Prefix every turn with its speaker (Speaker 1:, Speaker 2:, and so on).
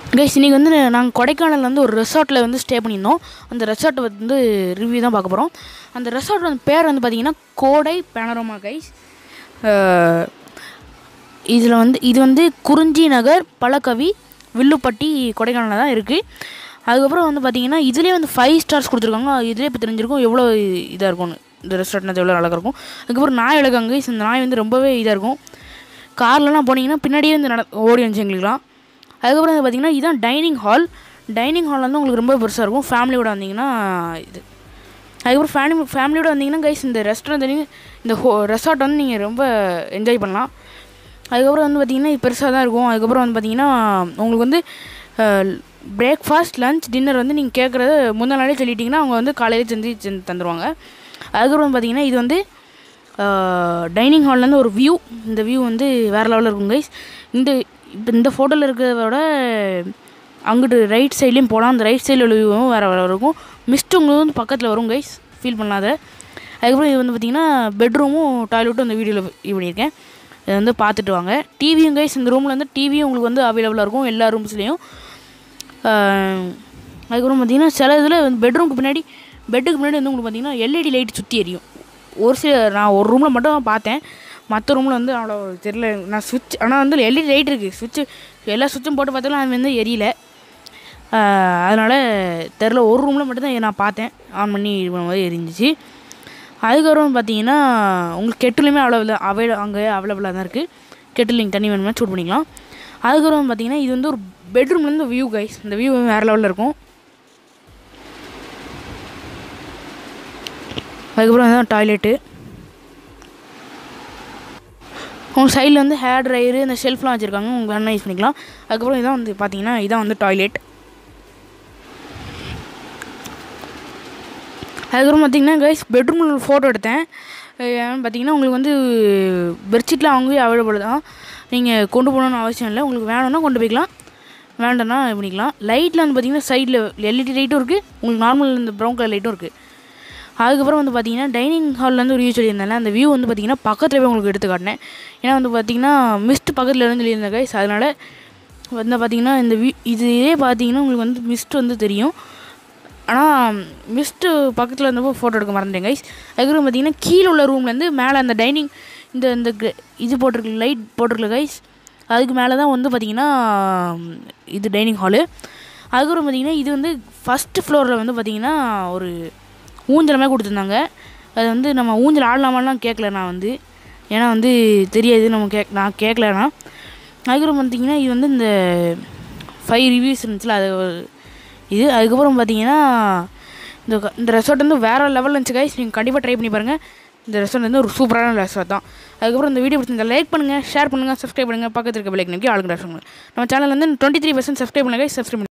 Speaker 1: Guys இன்றைக்கி வந்து நாங்கள் கொடைக்கானலில் வந்து ஒரு ரெசார்ட்டில் வந்து ஸ்டே பண்ணியிருந்தோம் அந்த ரெசார்ட் வந்து ரிவ்யூ தான் பார்க்க போகிறோம் அந்த ரெசார்ட் வந்து பேர் வந்து பார்த்திங்கன்னா கோடை பேனரோமா கைஸ் இதில் வந்து இது வந்து குறிஞ்சி நகர் பழக்கவி வில்லுப்பட்டி கொடைக்கானலில் தான் இருக்குது அதுக்கப்புறம் வந்து பார்த்திங்கன்னா இதுலேயே வந்து ஃபைவ் ஸ்டார்ஸ் கொடுத்துருக்காங்க இதுலேயே இப்போ தெரிஞ்சிருக்கும் எவ்வளோ இதாக இருக்கும்னு இந்த ரெஸ்டாரண்ட் எவ்வளோ அழகாக இருக்கும் அதுக்கப்புறம் நாய் அழகாங்க guys. இந்த நாய் வந்து ரொம்பவே இதாக இருக்கும் கார்லலாம் போனீங்கன்னா பின்னாடியே வந்து நட ஓடி வந்துச்சு எங்களுக்குலாம் அதுக்கப்புறம் வந்து பார்த்திங்கன்னா இதுதான் டைனிங் ஹால் டைனிங் ஹால் வந்து உங்களுக்கு ரொம்ப பெருசாக இருக்கும் ஃபேமிலியோட வந்தீங்கன்னா இது அதுக்கப்புறம் ஃபேமிலி ஃபேமிலியோட வந்தீங்கன்னா கைஸ் இந்த ரெஸ்டாரண்ட் நீங்கள் இந்த ஹோ ரெசார்ட் வந்து நீங்கள் ரொம்ப என்ஜாய் பண்ணலாம் அதுக்கப்புறம் வந்து பார்த்திங்கன்னா இது பெருசாக தான் இருக்கும் அதுக்கப்புறம் வந்து பார்த்திங்கன்னா உங்களுக்கு வந்து பிரேக்ஃபாஸ்ட் லஞ்ச் டின்னர் வந்து நீங்கள் கேட்குறத முந்தின நாளே சொல்லிட்டிங்கன்னா அவங்க வந்து காலையிலே செஞ்சு செஞ்சு தந்துடுவாங்க அதுக்கப்புறம் வந்து பார்த்திங்கன்னா இது வந்து டைனிங் ஹால்லேருந்து ஒரு வியூ இந்த வியூ வந்து வேறு லெவலில் இருக்கும் கைஸ் இந்த இப்போ இந்த ஃபோட்டோவில் இருக்கிறத விட அங்கிட்டு ரைட் சைட்லேயும் போகலாம் அந்த ரைட் சைடில் உள்ள வியூவும் வேறு வேறு இருக்கும் மிஸ்ட் உங்களுக்கு வந்து பக்கத்தில் வரும் கைஸ் ஃபீல் பண்ணாத அதுக்கப்புறம் இது வந்து பார்த்திங்கன்னா பெட்ரூமும் டாய்லெட்டும் இந்த வீடியோவில் இது பண்ணியிருக்கேன் இதை வந்து பார்த்துட்டு வாங்க டிவியும் கைஸ் இந்த ரூமில் வந்து டிவியும் உங்களுக்கு வந்து அவைலபிளாக இருக்கும் எல்லா ரூம்ஸ்லேயும் அதுக்கப்புறம் பார்த்திங்கன்னா சில இதில் வந்து பெட்ரூமுக்கு பின்னாடி பெட்டுக்கு முன்னாடி வந்து உங்களுக்கு பார்த்திங்கன்னா எல்இடி லைட் சுற்றி எரியும் ஒரு சில நான் ஒரு ரூமில் மட்டும் பார்த்தேன் மற்ற ரூமில் வந்து அவ்வளோ தெரியல நான் சுவிட்ச் ஆனால் வந்து எல்இடி லைட் இருக்குது சுவிட்சு எல்லா சுவிட்சும் போட்டு பார்த்தாலும் அது வந்து எரியல அதனால் தெரில ஒரு ரூமில் மட்டும்தான் நான் பார்த்தேன் ஆன் பண்ணி இது பண்ணும்போது எரிஞ்சிச்சு அதுக்கப்புறம் பார்த்தீங்கன்னா உங்களுக்கு கெட்டிலுமே அவ்வளோ அவைல அங்கே அவைலபிளாக தான் இருக்குது கெட்டில் நீங்கள் தண்ணி வேணும்னா சூட் பண்ணிக்கலாம் அதுக்கப்புறம் பார்த்தீங்கன்னா இது வந்து ஒரு பெட்ரூம்லேருந்து வியூ கைஸ் இந்த வியூ வேறு லெவலில் இருக்கும் அதுக்கப்புறம் அதுதான் டாய்லெட்டு உங்கள் சைடில் வந்து ஹேர் ட்ரையரு இந்த ஷெல்ஃப்லாம் வச்சுருக்காங்க உங்களுக்கு வேணா யூஸ் பண்ணிக்கலாம் அதுக்கப்புறம் இதான் வந்து பார்த்தீங்கன்னா இதான் வந்து டாய்லெட் அதுக்கப்புறம் பார்த்தீங்கன்னா கைஸ் பெட்ரூமில் ஒரு ஃபோட்டோ எடுத்தேன் ஏன்னு பார்த்தீங்கன்னா உங்களுக்கு வந்து பெட்ஷீட்லாம் அவங்களே அவைலபிள் தான் நீங்கள் கொண்டு போகணுன்னு அவசியம் இல்லை உங்களுக்கு வேணும்னா கொண்டு போய்க்கலாம் வேண்டாம்னா இது பண்ணிக்கலாம் லைட்டில் வந்து பார்த்தீங்கன்னா சைடில் எல்இடி லைட்டும் இருக்குது உங்களுக்கு நார்மல் இந்த ப்ரௌன் கலர் லைட்டும் இருக்குது அதுக்கப்புறம் வந்து பார்த்தீங்கன்னா டைனிங் ஹாலில் ஒரு வியூ சொல்லியிருந்தேன் அந்த வியூ வந்து பார்த்தீங்கன்னா பக்கத்தில் போய் உங்களுக்கு எடுத்து காட்டினேன் ஏன்னா வந்து பார்த்தீங்கன்னா மிஸ்ட் பக்கத்தில் இருந்து சொல்லியிருந்தேன் கைஸ் அதனால் வந்து பார்த்தீங்கன்னா இந்த வியூ இதுவே பார்த்தீங்கன்னா உங்களுக்கு வந்து மிஸ்ட் வந்து தெரியும் ஆனால் மிஸ்ட்டு பக்கத்தில் இருந்தப்போ ஃபோட்டோ எடுக்க மறந்துட்டேன் கைஸ் அதுக்கப்புறம் பார்த்தீங்கன்னா கீழே உள்ள ரூம்லேருந்து மேலே அந்த டைனிங் இந்த இந்த இது போட்டிருக்கு லைட் போட்டிருக்கல கைஸ் அதுக்கு மேலே தான் வந்து பார்த்திங்கன்னா இது டைனிங் ஹாலு அதுக்கப்புறம் பார்த்திங்கன்னா இது வந்து ஃபஸ்ட்டு ஃப்ளோரில் வந்து பார்த்திங்கன்னா ஒரு ஊஞ்சலமே கொடுத்துருந்தாங்க அது வந்து நம்ம ஊஞ்சல் ஆடலாமாலாம் கேட்கல நான் வந்து ஏன்னா வந்து தெரியாது நம்ம கேக் நான் கேட்கலனா அதுக்கப்புறம் பார்த்திங்கன்னா இது வந்து இந்த ஃபைவ் ரிவ்யூஸ் இருந்துச்சுல அது இது அதுக்கப்புறம் பார்த்தீங்கன்னா இந்த இந்த ரெசார்ட் வந்து வேறு லெவலில் இருந்துச்சு கைஸ் நீங்கள் கண்டிப்பாக ட்ரை பண்ணி பாருங்கள் இந்த ரெசார்ட் வந்து ஒரு சூப்பரான ரெசார்ட் தான் அதுக்கப்புறம் இந்த வீடியோ பிடிச்சிருந்தா லைக் பண்ணுங்கள் ஷேர் பண்ணுங்கள் சப்ஸ்கிரைப் பண்ணுங்கள் பக்கத்தில் இருக்க பிள்ளைக்கு நோக்கி ஆளுங்க நம்ம சேனல் வந்து டுவெண்ட்டி த்ரீ பர்சன்ட் சப்ஸ்கிரைப் பண்ணுங்கள் சப்ஸ்கிரைப் பண்ணுங்கள்